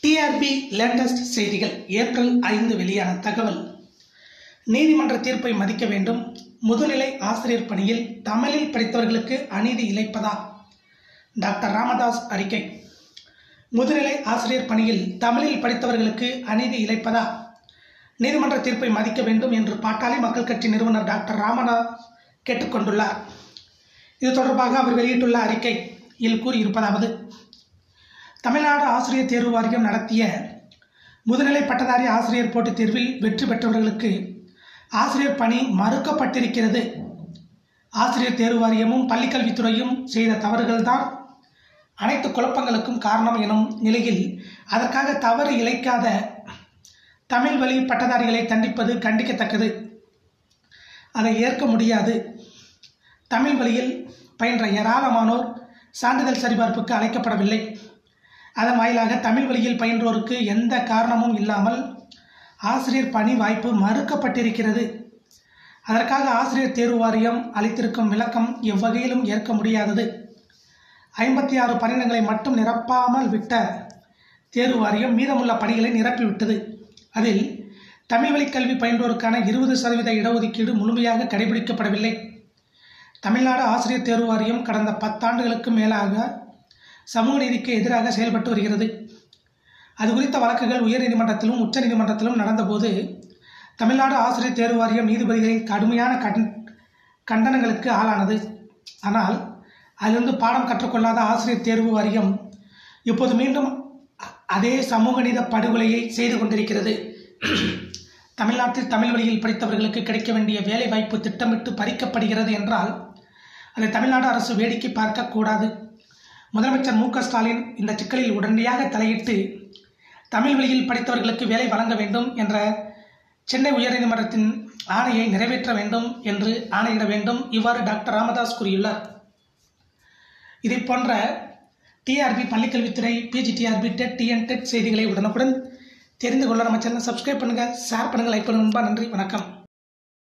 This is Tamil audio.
டிஆர்பி லேட்டஸ்ட் செய்திகள் ஏப்ரல் ஐந்து வெளியான தகவல் நீதிமன்ற தீர்ப்பை மதிக்க வேண்டும் முதுநிலை ஆசிரியர் பணியில் தமிழில் படித்தவர்களுக்கு அநீதி இழைப்பதா டாக்டர் ராமதாஸ் அறிக்கை முதுநிலை ஆசிரியர் பணியில் தமிழில் படித்தவர்களுக்கு அநீதி இழைப்பதா நீதிமன்ற தீர்ப்பை மதிக்க வேண்டும் என்று பாட்டாளி மக்கள் கட்சி நிறுவனர் டாக்டர் ராமதாஸ் கேட்டுக்கொண்டுள்ளார் இது தொடர்பாக அவர் வெளியிட்டுள்ள அறிக்கையில் கூறியிருப்பதாவது தமிழ்நாடு ஆசிரியர் தேர்வு வாரியம் நடத்திய முதுநிலை பட்டதாரி ஆசிரியர் போட்டித் தேர்வில் வெற்றி பெற்றவர்களுக்கு ஆசிரியர் பணி மறுக்கப்பட்டிருக்கிறது ஆசிரியர் தேர்வு வாரியமும் பள்ளிக்கல்வித்துறையும் செய்த தவறுகள்தான் அனைத்து குழப்பங்களுக்கும் காரணம் எனும் நிலையில் அதற்காக தவறு இழைக்காத தமிழ் வழி பட்டதாரிகளை தண்டிப்பது கண்டிக்கத்தக்கது அதை ஏற்க முடியாது தமிழ் வழியில் பயின்ற ஏராளமானோர் சான்றிதழ் சரிபார்ப்புக்கு அழைக்கப்படவில்லை அதன் வாயிலாக தமிழ் வழியில் பயின்றோருக்கு எந்த காரணமும் இல்லாமல் ஆசிரியர் பணி வாய்ப்பு மறுக்கப்பட்டிருக்கிறது அதற்காக ஆசிரியர் தேர்வு வாரியம் அளித்திருக்கும் விளக்கம் எவ்வகையிலும் ஏற்க முடியாதது ஐம்பத்தி ஆறு பணியிடங்களை மட்டும் நிரப்பாமல் விட்ட தேர்வு வாரியம் மீதமுள்ள பணிகளை நிரப்பிவிட்டது அதில் தமிழ் வழி கல்வி பயின்றோருக்கான இருபது சதவீத இடஒதுக்கீடு முழுமையாக கடைபிடிக்கப்படவில்லை தமிழ்நாடு ஆசிரியர் தேர்வு வாரியம் கடந்த பத்தாண்டுகளுக்கு மேலாக சமூக நீதிக்கு எதிராக செயல்பட்டு வருகிறது அது குறித்த வழக்குகள் உயர்நீதிமன்றத்திலும் உச்சநீதிமன்றத்திலும் நடந்தபோது தமிழ்நாடு ஆசிரியர் தேர்வு வாரியம் நீதிபதிகளின் கடுமையான கண் கண்டனங்களுக்கு ஆளானது ஆனால் அதிலிருந்து பாடம் கற்றுக்கொள்ளாத ஆசிரியர் தேர்வு வாரியம் இப்போது மீண்டும் அதே சமூக நீத படுகொலையை செய்து கொண்டிருக்கிறது தமிழ்நாட்டில் தமிழ் வழியில் படித்தவர்களுக்கு கிடைக்க வேண்டிய வேலை வாய்ப்பு திட்டமிட்டு பறிக்கப்படுகிறது என்றால் அதை தமிழ்நாடு அரசு வேடிக்கை பார்க்கக்கூடாது முதலமைச்சர் மு ஸ்டாலின் இந்த சிக்கலில் உடனடியாக தலையிட்டு தமிழ் வழியில் படித்தவர்களுக்கு வேலை வழங்க வேண்டும் என்ற சென்னை உயர்நீதிமன்றத்தின் ஆணையை நிறைவேற்ற வேண்டும் என்று ஆணையிட வேண்டும் இவ்வாறு டாக்டர் ராமதாஸ் கூறியுள்ளார் இதை போன்ற டிஆர்பி பள்ளிக்கல்வித்துறை பிஜிடிஆர்பி டெட் டிஎன் டெட் செய்திகளை உடனுக்குடன் தெரிந்து கொள்ள நம்ம சேனல் சப்ஸ்கிரைப் பண்ணுங்கள் ஷேர் பண்ணுங்கள் லைக் பண்ணுங்கள் நண்பா நன்றி வணக்கம்